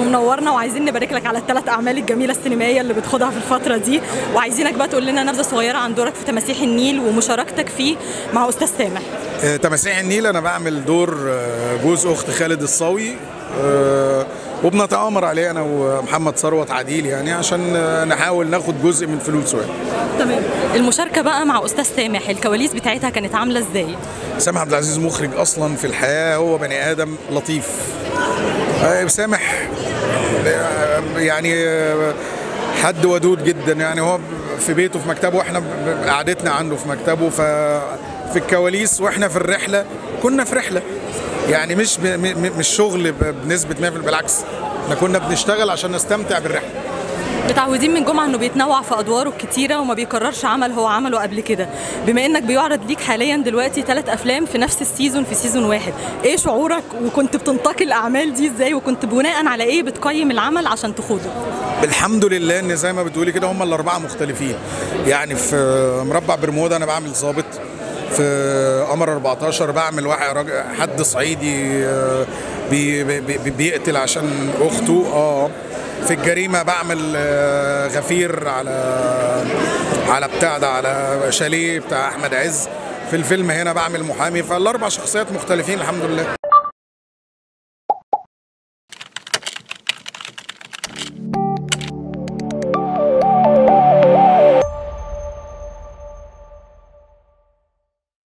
منورنا وعايزين نبارك لك على الثلاث اعمال الجميله السينمائيه اللي بتاخدها في الفتره دي وعايزينك بقى تقول لنا نبذه صغيره عن دورك في تماسيح النيل ومشاركتك فيه مع استاذ سامح آه، تماسيح النيل انا بعمل دور آه، جوز اخت خالد الصاوي آه، وبنتآمر عليه انا ومحمد ثروت عديل يعني عشان آه، نحاول ناخد جزء من فلوسه يعني. تمام المشاركه بقى مع استاذ سامح الكواليس بتاعتها كانت عامله ازاي سامح عبد العزيز مخرج اصلا في الحياه هو بني ادم لطيف آه، سامح آه، يعني آه، حد ودود جدا يعني هو في بيته في مكتبه واحنا ب- ب- قعدتنا عنده في مكتبه ففي الكواليس واحنا في الرحله كنا في رحله يعني مش ب- م- م- مش شغل ب- بنسبه 100% بالعكس احنا كنا بنشتغل عشان نستمتع بالرحله متعودين من جمعه انه بيتنوع في ادواره الكتيره وما بيكررش عمل هو عمله قبل كده بما انك بيعرض ليك حاليا دلوقتي ثلاث افلام في نفس السيزون في سيزون واحد ايه شعورك وكنت بتنتقي الاعمال دي ازاي وكنت بناء على ايه بتقيم العمل عشان تخوضه الحمد لله ان زي ما بتقولي كده هم الاربعه مختلفين يعني في مربع برمودا انا بعمل ظابط في قمر 14 بعمل واحد راجل حد صعيدي آه، بي بي بي بيقتل عشان اخته اه في الجريمه بعمل آه، غفير على على بتاع ده على شاليه بتاع احمد عز في الفيلم هنا بعمل محامي فالاربع شخصيات مختلفين الحمد لله